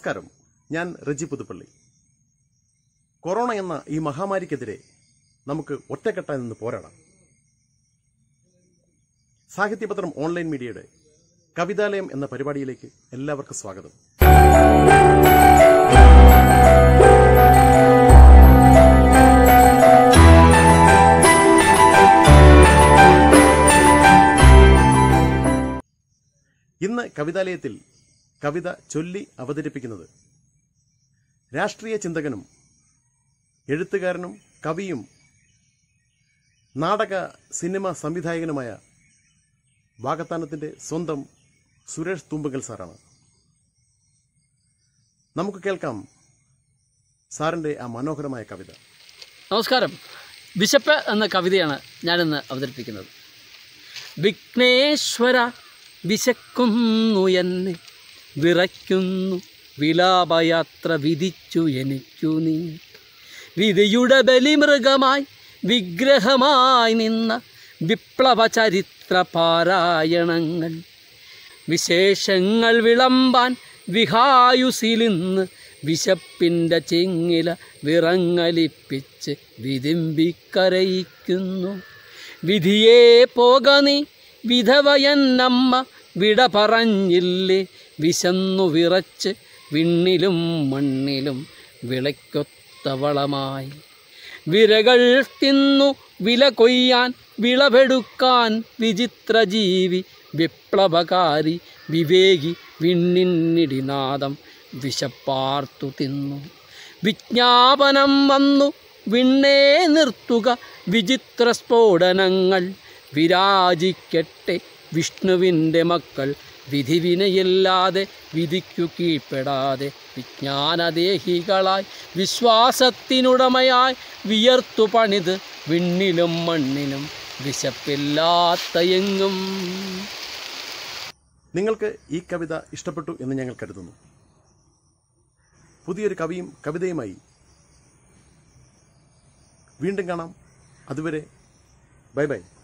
നമസ്കാരം ഞാൻ റജി പുതുപ്പള്ളി കൊറോണ എന്ന ഈ മഹാമാരിക്കെതിരെ നമുക്ക് ഒറ്റക്കെട്ടായി നിന്ന് പോരാടാം സാഹിത്യപത്രം ഓൺലൈൻ മീഡിയയുടെ കവിതാലയം എന്ന പരിപാടിയിലേക്ക് എല്ലാവർക്കും സ്വാഗതം ഇന്ന് കവിതാലയത്തിൽ കവിത ചൊല്ലി അവതരിപ്പിക്കുന്നത് രാഷ്ട്രീയ ചിന്തകനും എഴുത്തുകാരനും കവിയും നാടക സിനിമ സംവിധായകനുമായ വാകത്താനത്തിന്റെ സ്വന്തം സുരേഷ് തുമ്പകൽ സാറാണ് നമുക്ക് കേൾക്കാം സാറിന്റെ ആ മനോഹരമായ കവിത നമസ്കാരം ബിഷപ്പ് എന്ന കവിതയാണ് ഞാനിന്ന് അവതരിപ്പിക്കുന്നത് വിഘ്നേശ്വര വിശക്കുന്നു എന്നെ വിറയ്ക്കുന്നു വിലാപയാത്ര വിധിച്ചു എനിക്കു നീ വിധിയുടെ ബലിമൃഗമായി വിഗ്രഹമായി നിന്ന വിപ്ലവ ചരിത്ര പാരായണങ്ങൾ വിശേഷങ്ങൾ വിളമ്പാൻ വിഹായുസിലിന്ന് വിശപ്പിൻ്റെ ചെങ്ങില വിറങ്ങലിപ്പിച്ച് വിതിമ്പിക്കരയിക്കുന്നു വിധിയേ പോക നീ വിധവയന്നമ്മ വിട പറഞ്ഞില്ലേ വിശന്നു വിറച്ച് വിണ്ണിലും മണ്ണിലും വിളയ്ക്കൊത്തവളമായി വിരകൾ തിന്നു വില കൊയ്യാൻ വിളവെടുക്കാൻ വിചിത്ര ജീവി വിപ്ലവകാരി വിവേകി വിണ്ണിന്നിടിനാദം വിശപ്പാർത്തു തിന്നു വിജ്ഞാപനം വന്നു വിണ്ണേ നിർത്തുക വിചിത്ര സ്ഫോടനങ്ങൾ വിരാജിക്കട്ടെ വിഷ്ണുവിൻ്റെ മക്കൾ വിധിവിനയില്ലാതെ വിധിക്കു കീഴ്പ്പെടാതെ വിജ്ഞാനദേഹികളായി വിശ്വാസത്തിനുടമയായി വിയർത്തു പണിത് വിണ്ണിലും മണ്ണിലും വിശപ്പില്ലാത്ത എങ്ങും നിങ്ങൾക്ക് ഈ കവിത ഇഷ്ടപ്പെട്ടു എന്ന് ഞങ്ങൾ കരുതുന്നു പുതിയൊരു കവിയും കവിതയുമായി വീണ്ടും കാണാം അതുവരെ ബൈ ബൈ